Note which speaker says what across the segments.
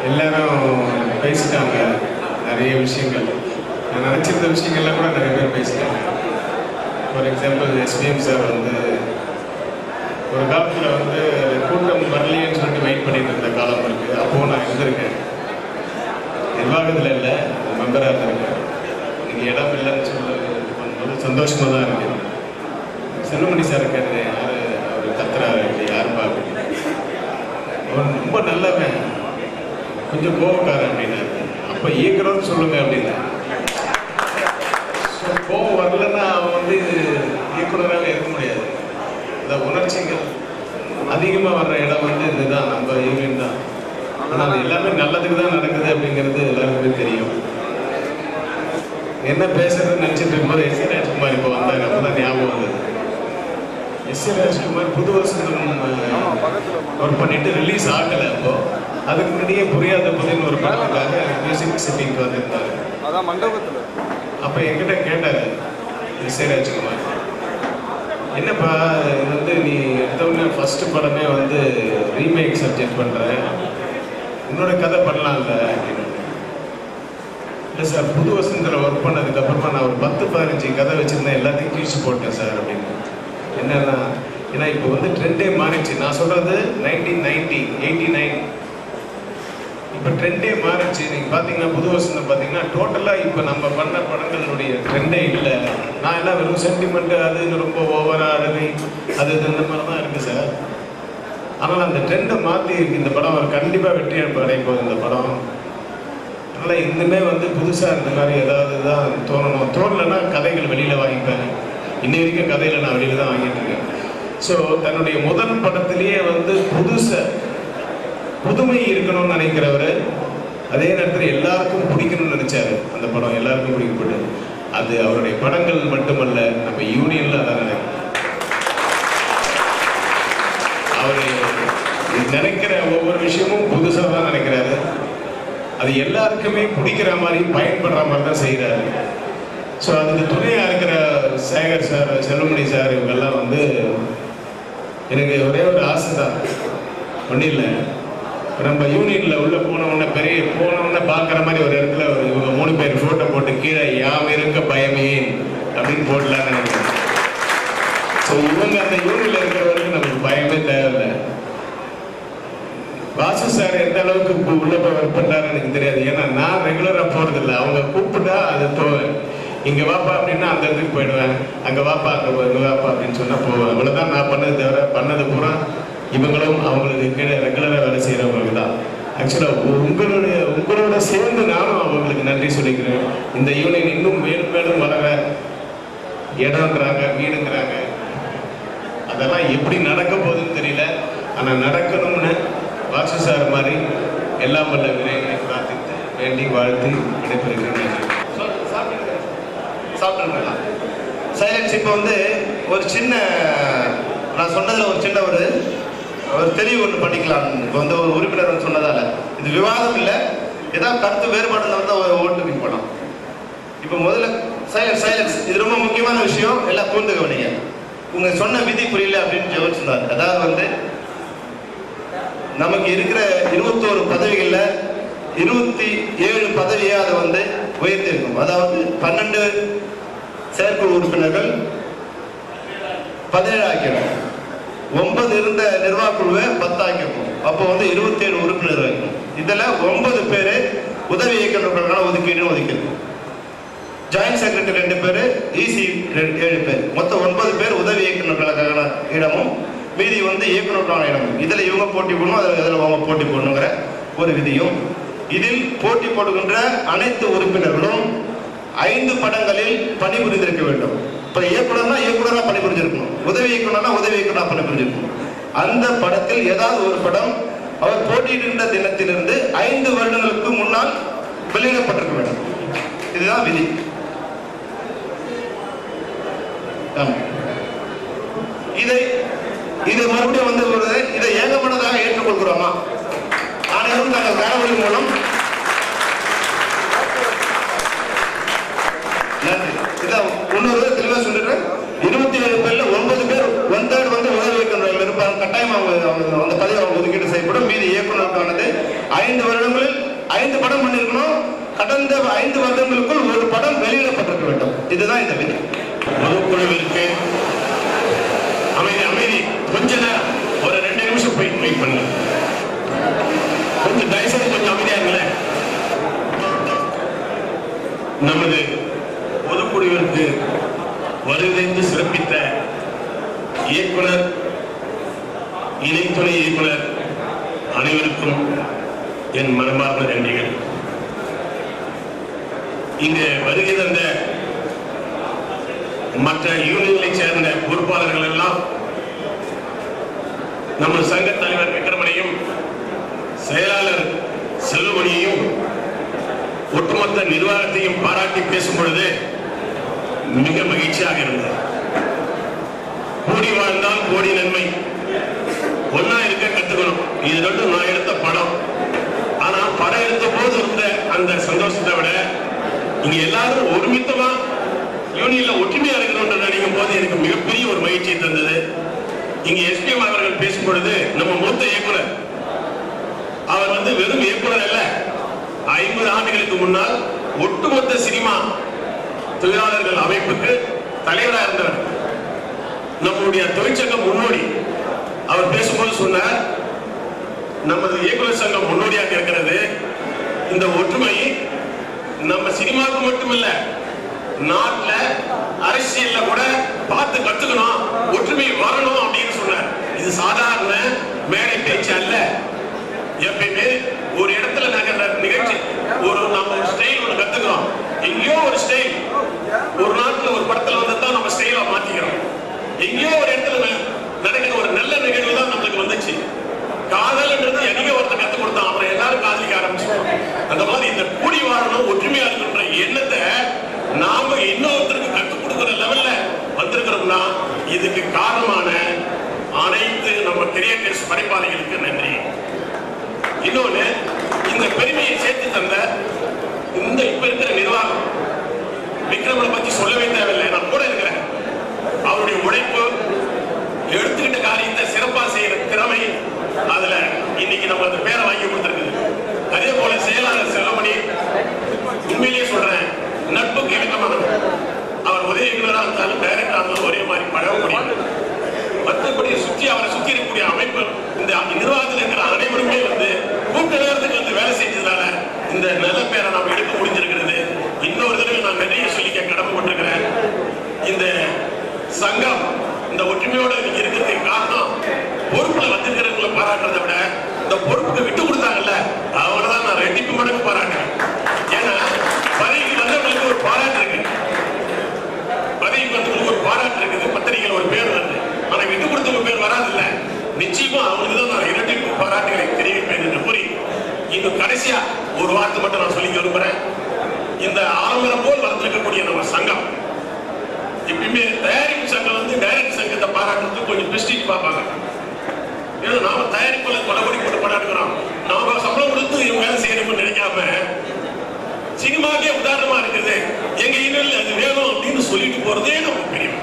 Speaker 1: எல்லாரும் பேசிட்டாங்க நிறைய விஷயங்கள் நான் நினச்சிருந்த விஷயங்கள்லாம் கூட நிறைய பேர் பேசிட்டாங்க ஃபார் எக்ஸாம்பிள் எஸ்பிஎம் சார் வந்து ஒரு காலத்தில் வந்து கூட்டம் வரலையேன்னு சொல்லிட்டு வெயிட் பண்ணிட்டு இருந்த காலம் இருக்குது அப்போது நான் இருந்திருக்கேன் நிர்வாகத்தில் இல்லை மெம்பராக இருந்திருக்கேன் இன்னைக்கு இடம் இல்லைன்னு சொல்லி இது பண்ணும்போது சந்தோஷமாக தான் இருக்கு செல்வமணி சார் கேட்டது யார் அவர் கத்துறாரு இப்படி யாருப்பா அப்படின்னு அவர் ரொம்ப நல்லவன் கொஞ்சம் கோபக்காரன் அப்படின்னாரு அப்போ இயக்குறோன்னு சொல்லுங்க அப்படின்னு So, கோபம் வரலன்னா அவன் வந்து இயக்குனராக இருக்க முடியாது இந்த உணர்ச்சிகள் அதிகமாக வர்ற இடம் வந்து இதுதான் நம்ம யூனியன் தான் ஆனால் அது எல்லாமே நல்லதுக்கு தான் நடக்குது அப்படிங்கிறது எல்லாருக்குமே தெரியும் என்ன பேசுறதுன்னு நினச்சிட்டு இருக்கும்போது எஸ் ஏ ராஜ்குமார் இப்போ வந்தாங்க அப்போ தான் ஞாபகம் வந்தது எஸ் ஏ ராஜ்குமார் புது வருஷம் ஒர்க் பண்ணிட்டு ரிலீஸ் ஆகலை அப்போ அதுக்கு முன்னாடியே புரியாத புதின்னு ஒரு படத்துக்காக மியூசிக் சிட்டிங்க்கு வந்திருந்தாரு
Speaker 2: அதான் மண்டபத்தில்
Speaker 1: அப்போ என்கிட்ட கேட்டார் எஸ் ஏ ராஜ்குமார் என்னப்பா இது வந்து நீ எடுத்தவுடனே ஃபர்ஸ்ட் படமே வந்து ரீமேக் சப்ஜெக்ட் பண்ணுற உன்னோட கதை பண்ணலாம்ல அப்படின்னு இல்லை சார் புது வசந்தில் ஒர்க் பண்ணதுக்கு அப்புறமா நான் ஒரு பத்து பதினஞ்சு கதை வச்சுருந்தேன் எல்லாத்தையும் கிழிச்சு போட்டேன் சார் அப்படின்னு என்னன்னா ஏன்னா இப்போ வந்து ட்ரெண்டே மாறிடுச்சு நான் சொல்கிறது நைன்டீன் நைன்டி எயிட்டி நைன் இப்போ ட்ரெண்டே மாறிடுச்சு நீங்கள் பார்த்தீங்கன்னா புது வசந்தம் பார்த்தீங்கன்னா டோட்டலாக இப்போ நம்ம பண்ண படங்களுடைய ட்ரெண்டே இல்லை நான் எல்லாம் வெறும் சென்டிமெண்ட்டு அது இது ரொம்ப ஓவராக அழுகை அது இது இந்த மாதிரி தான் இருக்குது சார் ஆனால் அந்த ட்ரெண்டை மாற்றி இருக்கு இந்த படம் கண்டிப்பாக வெற்றி அடைய போகுது இந்த படம் அதனால் இன்னுமே வந்து புதுசாக இந்த மாதிரி ஏதாவது தான் தோணணும் தோணலைன்னா கதைகள் வெளியில் வாங்கிப்பேன் இன்னி வரைக்கும் கதையில் நான் வெளியில் தான் வாங்கிட்டு இருக்கேன் ஸோ தன்னுடைய முதல் படத்திலேயே வந்து புதுசை புதுமை இருக்கணும்னு நினைக்கிறவர் அதே நேரத்தில் எல்லாருக்கும் பிடிக்கணும்னு நினைச்சாரு அந்த படம் எல்லாருக்கும் பிடிக்கப்பட்டு அது அவருடைய படங்கள் மட்டுமல்ல நம்ம யூனியன்ல அதான் நடக்கும் அவர் நினைக்கிற ஒவ்வொரு விஷயமும் புதுசாக தான் நினைக்கிறாரு அது எல்லாருக்குமே பிடிக்கிற மாதிரி பயன்படுற மாதிரி தான் செய்கிறாரு ஸோ அதுக்கு துணையாக இருக்கிற சேகர் சார் செல்வமணி சார் இவங்கெல்லாம் வந்து எனக்கு ஒரே ஒரு ஆசை தான் ஒன்றும் இல்லை இப்ப நம்ம யூனியனில் உள்ள போன உடனே பெரிய போன உடனே பார்க்குற மாதிரி ஒரு இடத்துல ஒரு இவங்க மூணு பேர் ஃபோட்டோ போட்டு கீழே யாம் இருக்க பயமே அப்படின்னு போடலான்னு நினைக்கிறேன் ஸோ இவங்க அந்த யூனியனில் இருக்கிற வரைக்கும் நமக்கு பயமே தேவையில்லை வாசு சார் எந்த அளவுக்கு இப்போ உள்ள போய் ஒர்க் பண்றாருன்னு எனக்கு தெரியாது ஏன்னா நான் ரெகுலரா போறது இல்லை அவங்க கூப்பிட்டா அது போவேன் இங்க வாப்பா அப்படின்னா அந்த இடத்துக்கு போயிடுவேன் அங்க வாப்பா அங்க போ- இங்க வாப்பா அப்படின்னு சொன்னா போவேன் அவ்வளவுதான் நான் பண்ணது தவிர பண்ணது பூரா இவங்களும் அவங்களுக்கு கீழே ரெகுலரா வேலை செய்யறவங்களுக்கு தான் ஆக்சுவலா உங்களுடைய உங்களோட சேர்ந்து நானும் அவங்களுக்கு நன்றி சொல்லிக்கிறேன் இந்த யூனியன் இன்னும் மேலும் மேலும் வளர இடம்ன்றாங்க வீடுங்கிறாங்க அதெல்லாம் எப்படி நடக்க போகுதுன்னு தெரியல ஆனா நடக்கணும்னு வாசு சார் மாதிரி எல்லாம் வல்ல விரைகளை பிரார்த்தித்து வேண்டி வாழ்த்து விடைபெறுகிறேன் நன்றி
Speaker 3: சாப்பிட்டுருங்களா சைலன்ஸ் இப்போ வந்து ஒரு சின்ன நான் சொன்னதில் ஒரு சின்ன ஒரு ஒரு தெளிவு ஒன்று பண்ணிக்கலாம் இப்போ வந்து ஒரு உறுப்பினர் வந்து சொன்னதால இது விவாதம் இல்லை ஏதாவது கருத்து வேறுபாடு வந்து ஓட்டு போகலாம் இப்போ முதல்ல சைலன்ஸ் சைலன்ஸ் இது ரொம்ப முக்கியமான விஷயம் எல்லாம் கூர்ந்து கவனிங்க உங்க சொன்ன விதி புரியல அப்படின்னு ஜெவன் சொன்னார் அதாவது வந்து நமக்கு இருக்கிற இருபத்தோரு பதவிகள்ல இருபத்தி ஏழு பதவியை அதை வந்து உயர்த்தி இருக்கும் அதாவது பன்னெண்டு செயற்குழு உறுப்பினர்கள் பதினேழு ஆக்கிடும் ஒன்பது இருந்த நிர்வாக குழுவை பத்தாக்கிருக்கும் அப்போ வந்து இருபத்தி ஏழு உறுப்பினர்கள் இருக்கும் இதுல ஒன்பது பேர் உதவி இயக்குநர்களுக்கான ஒதுக்கீடு ஒதுக்கியிருக்கும் ஜாயிண்ட் செக்ரட்டரி ரெண்டு பேர் இசி ஏழு பேர் மொத்தம் ஒன்பது பேர் உதவி இயக்குநர்களுக்கான இடமும் மீதி வந்து இயக்குநருக்கான இடமும் இதுல இவங்க போட்டி போடணும் அதில் இதில் அவங்க போட்டி போடணுங்கிற ஒரு விதியும் இதில் போட்டி போடுகின்ற அனைத்து உறுப்பினர்களும் ஐந்து படங்களில் பணிபுரிந்திருக்க வேண்டும் இப்ப இயக்குனர்னா இயக்குனரா பணிபுரிஞ்சிருக்கணும் உதவி இயக்குனர்னா உதவி இயக்குனரா பணிபுரிஞ்சிருக்கணும் அந்த படத்தில் ஏதாவது ஒரு படம் அவர் போட்டியிடுகின்ற தினத்திலிருந்து ஐந்து வருடங்களுக்கு முன்னால் வெளியிடப்பட்டிருக்க வேண்டும் இதுதான் விதி ஆமா. இதை இது மறுபடியும் வந்து ஒரு இதை ஏகமனதாக ஏற்றுக்கொள்கிறோமா அனைவரும் தங்கள் கனவொலி மூலம் நன்றி இதான் இன்னொரு தெளிவா சொல்லிடுறேன் இருபத்தி ஏழு பேர்ல ஒன்பது பேர் ஒன் தேர்ட் வந்து உதவி இயக்குநர்கள் இருப்பாங்க கட்டாயம் அவங்க அவங்க அந்த பதவி அவங்க ஒதுக்கீடு செய்யப்படும் மீதி இயக்குநருக்கானது ஐந்து வருடங்களில் கடந்த ஐந்து வருடங்களுக்குள் ஒரு படம் வெளியிடப்பட்டிருக்க வேண்டும் இதுதான் இந்த விதி
Speaker 2: பொதுக்குழுவிற்கு அமைதி அமைதி கொஞ்ச நேரம் ஒரு ரெண்டு நிமிஷம் போய் வெயிட் பண்ணுங்க கொஞ்சம் தயவுசெய்து கொஞ்சம் அமைதியா இருங்களேன் நமது பொதுக்குழுவிற்கு வருகைந்து சிறப்பித்த இயக்குனர் இணை துணை இயக்குனர் அனைவருக்கும் என் மனமார்ந்த நன்றிகள் இங்கு வருகை தந்த மற்ற யூனியன்களை சேர்ந்த பொறுப்பாளர்கள் எல்லாம் நம்ம சங்க தலைவர் விக்ரமனையும் செயலாளர் செல்வமணியையும் ஒட்டுமொத்த நிர்வாகத்தையும் பாராட்டி பேசும் பொழுது மிக மகிழ்ச்சியாக இருந்தது கூடி வாழ்ந்தால் கோடி நன்மை ஒன்னா இருக்க கத்துக்கணும் இது ரெண்டும் நான் எடுத்த படம் ஆனா படம் எடுத்த போது இருந்த அந்த சந்தோஷத்தை விட இங்க எல்லாரும் ஒருமித்தமா யூனியன்ல ஒற்றுமையா இருக்கணும்னு நினைக்கும் போது எனக்கு மிகப்பெரிய ஒரு மகிழ்ச்சியை தந்தது இங்க எஸ்பிஎம் அவர்கள் பேசும் பொழுது நம்ம மூத்த இயக்குனர் அவர் வந்து வெறும் இயக்குனர் அல்ல ஐம்பது ஆண்டுகளுக்கு முன்னால் ஒட்டுமொத்த சினிமா தொழிலாளர்கள் அமைப்புக்கு தலைவராக இருந்தவர் நம்முடைய தொழிற்சங்கம் முன்னோடி அவர் பேசும்போது சொன்னார் நமது இயக்குனர் சங்கம் முன்னோடியாக இருக்கிறது இந்த ஒற்றுமை நம்ம சினிமாவுக்கு மட்டுமில்ல நாட்டுல அரசியல்ல கூட பார்த்து கத்துக்கணும் ஒற்றுமை வரணும் அப்படின்னு சொன்னார் இது சாதாரண மேடை பேச்சு அல்ல எப்பயுமே ஒரு இடத்துல நகர்ற நிகழ்ச்சி ஒரு நம்ம ஒரு ஸ்டைல் ஒன்று கத்துக்கிறோம் எங்கேயோ ஒரு ஸ்டைல் ஒரு நாட்டுல ஒரு படத்துல வந்து தான் நம்ம ஸ்டைலா மாத்திக்கிறோம் எங்கேயோ ஒரு இடத்துல ந- நடக்கிற ஒரு நல்ல நிகழ்வு தான் நம்மளுக்கு வந்துச்சு காதல்ன்றது எங்கேயோ ஒருத்தர் கத்து கொடுத்தான் அப்புறம் எல்லாரும் காதலிக்க ஆரம்பிச்சோம் அந்த மாதிரி இந்த கூடி வாழணும் ஒற்றுமையா இருக்குன்ற எண்ணத்தை நாம இன்னொருத்தருக்கு கற்றுக் கொடுக்கிற லெவல்ல வந்திருக்கிறோம்னா இதுக்கு காரணமான அனைத்து நம்ம கிரியேட்டர்ஸ் படைப்பாளிகளுக்கு நன்றி இன்னொன்னு இந்த பெருமையை சேர்த்து தந்த இந்த இப்ப இருக்கிற நிர்வாகம் விக்ரமனை பத்தி சொல்லவே தேவையில்லை நான் கூட இருக்கிறேன் அவருடைய உழைப்பு எடுத்துக்கிட்ட காரியத்தை சிறப்பா செய்யற திறமை அதுல இன்னைக்கு நம்ம அந்த பேரை வாங்கி கொடுத்திருக்குது அதே போல செயலாளர் செல்வமணி உண்மையிலேயே சொல்றேன் நட்புக்கு இணக்கமானவர் அவர் உதவி இயக்குனரா இருந்தாலும் டைரக்டரா இருந்தாலும் ஒரே மாதிரி பழக முடியும் மற்றபடி சுற்றி அவரை சுற்றி இருக்கக்கூடிய அமைப்பு இந்த நிர்வாகத்தில் இருக்கிற அனைவருமே வந்து கூட்ட நேரத்துக்கு வந்து வேலை செஞ்சதுனால இந்த நல்ல பேரை நாம் எடுக்க முடிஞ்சிருக்கிறது இன்னொரு தடவை நான் நன்றியை சொல்லிக்க கடமைப்பட்டிருக்கிறேன் இந்த சங்கம் இந்த ஒற்றுமையோட இன்னைக்கு இருக்கிறதுக்கு காரணம் பொறுப்புல வந்திருக்கிறவங்களை பாராட்டுறதை விட இந்த பொறுப்புக்கு விட்டு கொடுத்தாங்கல்ல அவங்கள தான் நான் ரெட்டிப்பு மடங்கு பாராட்டுறேன் ஏன்னா பதவிக்கு வந்தவங்களுக்கு ஒரு பாராட்டு இருக்கு பதவிக்கு வந்தவங்களுக்கு ஒரு பாராட்டு இருக்குது பத்திரிகையில் ஒரு பேர் வருது ஆனா விட்டு கொடுத்தவங்க பேர் வராது இல்ல நிச்சயமா அவங்களுக்கு தான் நான் இரட்டிப்பு பாராட்டுகளை தெரிவிப்பேன் என்று கூறி இன்னும் கடைசியா ஒரு வார்த்தை மட்டும் நான் சொல்லி விரும்புறேன் இந்த ஆலமரம் போல் வளர்ந்திருக்கக்கூடிய நம்ம சங்கம் எப்பயுமே தயாரிப்பு சங்கம் வந்து டைரக்ட் சங்கத்தை பாராட்டுறதுக்கு கொஞ்சம் பிரஸ்டீஜ் பார்ப்பாங்க ஏன்னா நாம தயாரிப்புல கொலை கொடி போட்டு பாராட்டுக்கிறோம் நாம சம்பளம் கொடுத்து இவங்க வேலை செய்யணும்னு நினைக்காம சினிமாக்கே உதாரணமா இருக்குது எங்க ஈமெயில் அது வேணும் அப்படின்னு சொல்லிட்டு போறதே நமக்கு பெரிய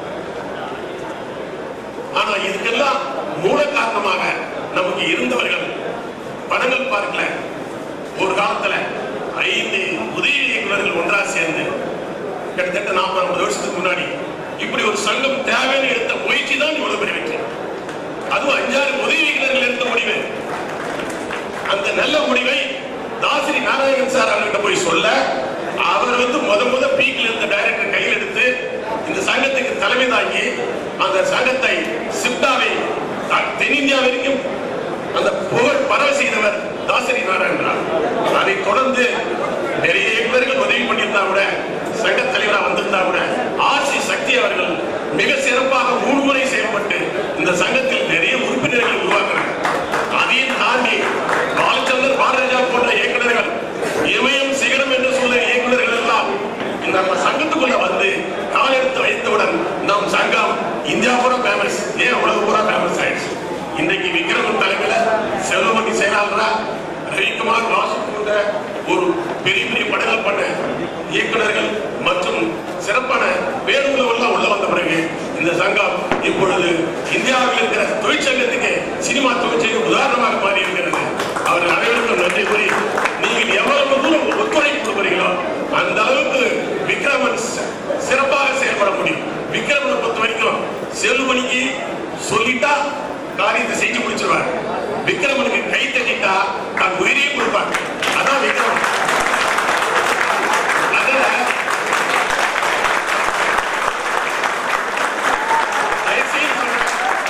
Speaker 2: ஆனா இதுக்கெல்லாம் மூல காரணமாக நமக்கு இருந்தவர்கள் படங்கள் பார்க்கல ஒரு காலத்துல ஐந்து உதவி இயக்குநர்கள் ஒன்றா சேர்ந்து கிட்டத்தட்ட நாற்பது ஐம்பது வருஷத்துக்கு முன்னாடி இப்படி ஒரு சங்கம் தேவைன்னு எடுத்த முயற்சி தான் இவ்வளவு பெரிய வெற்றி அதுவும் அஞ்சாறு உதவி இயக்குநர்கள் எடுத்த முடிவு அந்த நல்ல முடிவை தாசிரி நாராயணன் சார் அவர்கிட்ட போய் சொல்ல அவர் வந்து முத முத பீக்ல இருந்த டைரக்டர் கையில் எடுத்து இந்த சங்கத்துக்கு தலைமை தாங்கி அந்த சங்கத்தை சிப்டாவை த- தென்னிந்தியா வரைக்கும் அந்த புகழ் பரவ செய்தவர் தாசரி நாராயணன் அதை தொடர்ந்து நிறைய இயக்குநர்கள் உதவி பண்ணியிருந்தா கூட சங்க தலைவரா வந்திருந்தா கூட ஆர்சி சக்தி அவர்கள் மிக சிறப்பாக மூணு முறை செயல்பட்டு இந்த சங்கத்தில் நிறைய உறுப்பினர்கள் உருவாக்குறாங்க அதையும் தாண்டி பாலச்சந்தர் பாரதிராஜா போன்ற இயக்குநர்கள் இமயம் சிகரம் என்று சொல்ல இயக்குநர்கள் எல்லாம் இந்த நம்ம சங்கத்துக்குள்ள வந்து காலெடுத்து வைத்தவுடன் நம் சங்கம் இந்தியா பூரா ஃபேமஸ் ஏன் உலக பூரா ஃபேமஸ் ஆயிடுச்சு இன்றைக்கு விக்ரமன் தலைமையில செல்வமணி செயலாளரா ரவிக்குமார் வாசு போன்ற ஒரு பெரிய பெரிய படங்கள் பண்ண இயக்குனர்கள் மற்றும் சிறப்பான பேருந்துகள் உள்ள வந்த பிறகு இந்த சங்கம் இப்பொழுது இந்தியாவில் இருக்கிற தொழிற்சங்கத்துக்கு சினிமா தொழிற்சங்கம் உதாரணமாக மாறி இருக்கிறது அவர்கள் அனைவருக்கும் நன்றி கூறி நீங்கள் எவ்வளவு தூரம் ஒத்துழைப்பு செல்லுமணிக்கு சொல்லிட்டா காரியத்தை செஞ்சு முடிச்சிருவார் விக்ரமனுக்கு கை தட்டிட்டா தன் உயிரையும் கொடுப்பார் அதான் விக்ரமன் அதனால தயவுசெய்து சொல்றேன்.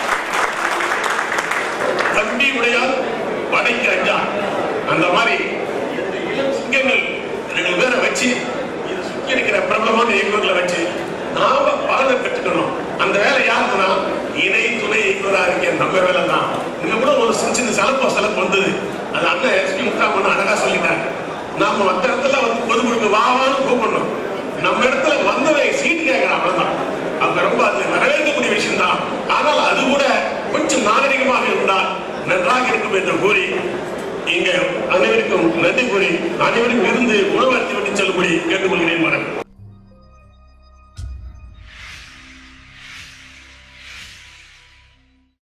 Speaker 2: தம்பி உடையார் வடைக்கு அஞ்சா அந்த மாதிரி சிங்கங்கள் ரெண்டு பேரை வச்சு இது சுத்தி இருக்கிற பிரபலமான இயக்குநர்களை வச்சு நாம பலனை பெற்றுக்கணும் அந்த வேலை யாருக்குன்னா இணை துணை இயக்குனரா இருக்க நம்ம வேலை தான் இங்க கூட ஒரு சின்ன சின்ன சலப்போ சலப்பு வந்தது அது அண்ணன் எஸ்பி முத்தாமன் அழகா சொல்லிட்டாங்க நாம மற்ற இடத்துல வந்து பொதுக்குழுக்கு வாவான்னு கூப்பிடணும் நம்ம இடத்துல வந்தவன் சீட்டு கேட்கிறான் அவ்வளவுதான் அப்ப ரொம்ப அது வரவேற்கக்கூடிய விஷயம் தான் ஆனால் அது கூட கொஞ்சம் நாகரிகமாக இருந்தால் நன்றாக இருக்கும் என்று கூறி இங்க அனைவருக்கும் நன்றி கூறி அனைவருக்கும் இருந்து உணவு அருந்தி விட்டு செல்லும்படி கேட்டுக்கொள்கிறேன் வணக்கம்